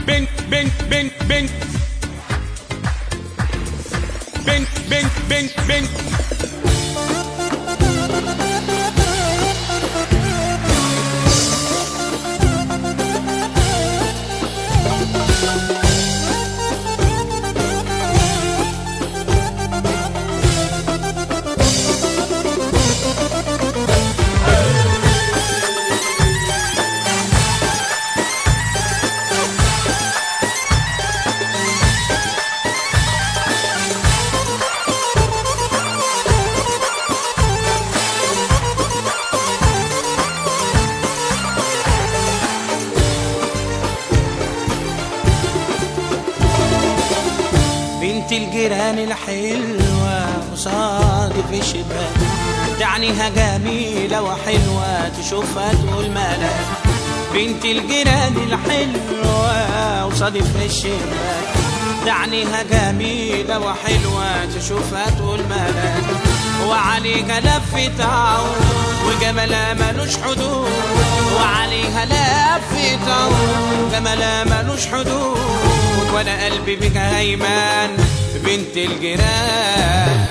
بنت بنت بنت بنت بنت بنت بنت بنت بنت الجيران الحلوة قصادي في الشباك دعنيها جميلة وحلوة تشوفها تقول مالك بنت الجيران الحلوة قصادي في الشباك دعنيها جميلة وحلوة تشوفها تقول مالك وعليها لفة عود وجمالها ملوش حدود وعليها لفة عود جمالها ملوش حدود وانا قلبي بك هيمان بنت الجيران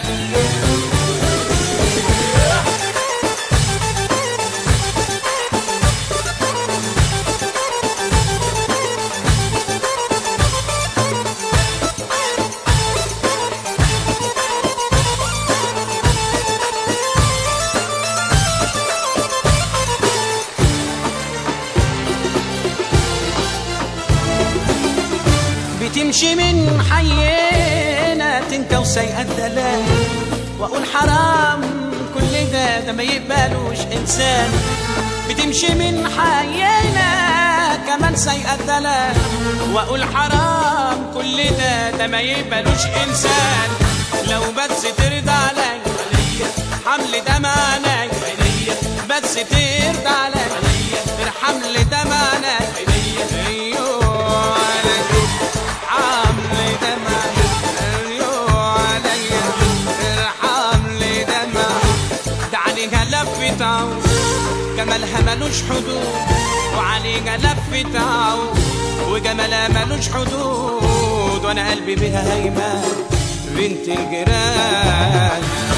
بتمشي من حينا تنكى وسيئة الدلال واقول حرام كل ده ده ما يقبلوش انسان بتمشي من حينا كمان سيئة الدلال واقول حرام كل ده ده ما يقبلوش انسان لو بس ترضى علي حمل دم علي بس ترضى علي الحمل دم علي ايوه علي حمل دم ايوه علي الحمل دم عليها لفة عود جمالها ملوش حدود وعليها لفة عود وجمالها ملوش حدود وانا قلبي بها هيمان بنت الجيران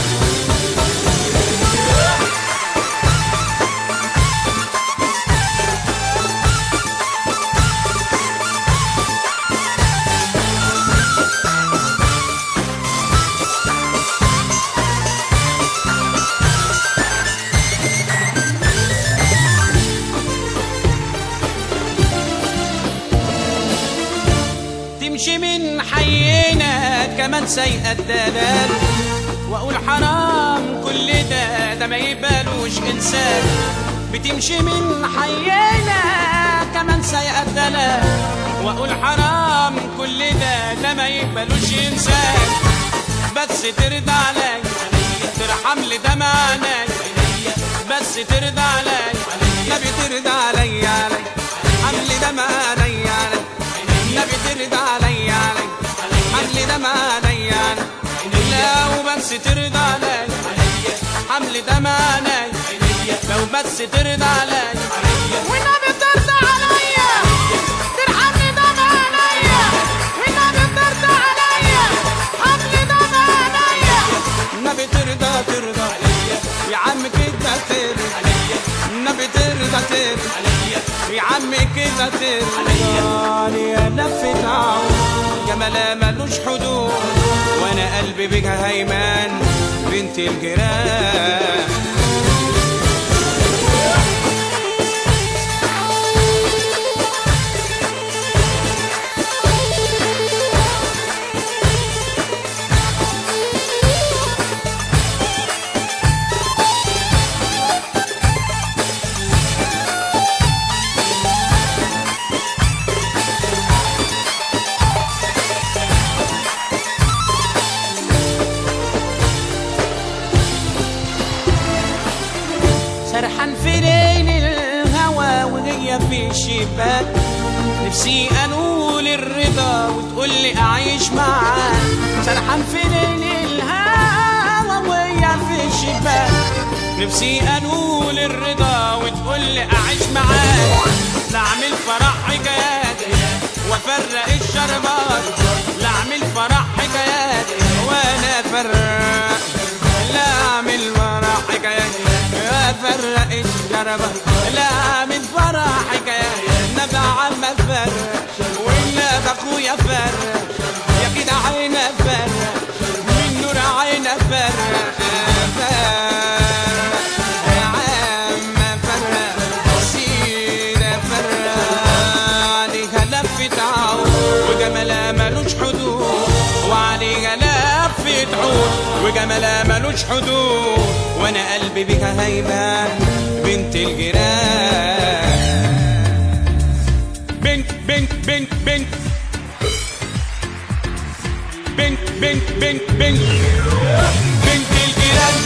تمشي من حينا كمان سيئة الدلال واقول حرام كل ده ده ما يبالوش انسان بتمشي من حينا كمان سيئة الدلال واقول حرام كل ده ده ما يقبلوش انسان بس ترضى علي ترحم لي دم عيني بس ترضى علي نبي ترضى علي علي حمل دم علي علي نبي ترضى علي علي حمل دم علي علي لو بس ترضى علي حمل دم علي لو بس ترضى علي والنبي ترضى عليا ترحمني دم عليا والنبي ترضى عليا حمل دم عليا النبي ترضى ترضى يا عم كده ترضى النبي ترضى ترضى يا عم كده ترضى يا لفة عود جمالها ملوش حدود وانا قلبي بيها هيمان بنت الجيران سرحان في ليل الهوى وهي في الشباك نفسي انول الرضا وتقول لي اعيش معاك سرحان في ليل الهوى وهي في الشباك نفسي انول الرضا وتقول لي اعيش معاك نعمل فرح حكايات وفاء فرق الشربات لا اعمل فرح حكايات وانا فرق لا اعمل فرح حكايات افرق الشربات لا اعمل فرح حكايات نبع عم فرق ولا اخويا فرق يا كده عين فرق من نور عين فرق فرق يا عم فرق سيدة فرق عليها لفة عود وجمالها ملوش حدود وعليها لفة عود وجمالها ملوش حدود وانا قلبي بيها هيبة بنت الجيران بنك بنك بنك بنك بنك بنك بنك بنك بنت الجيران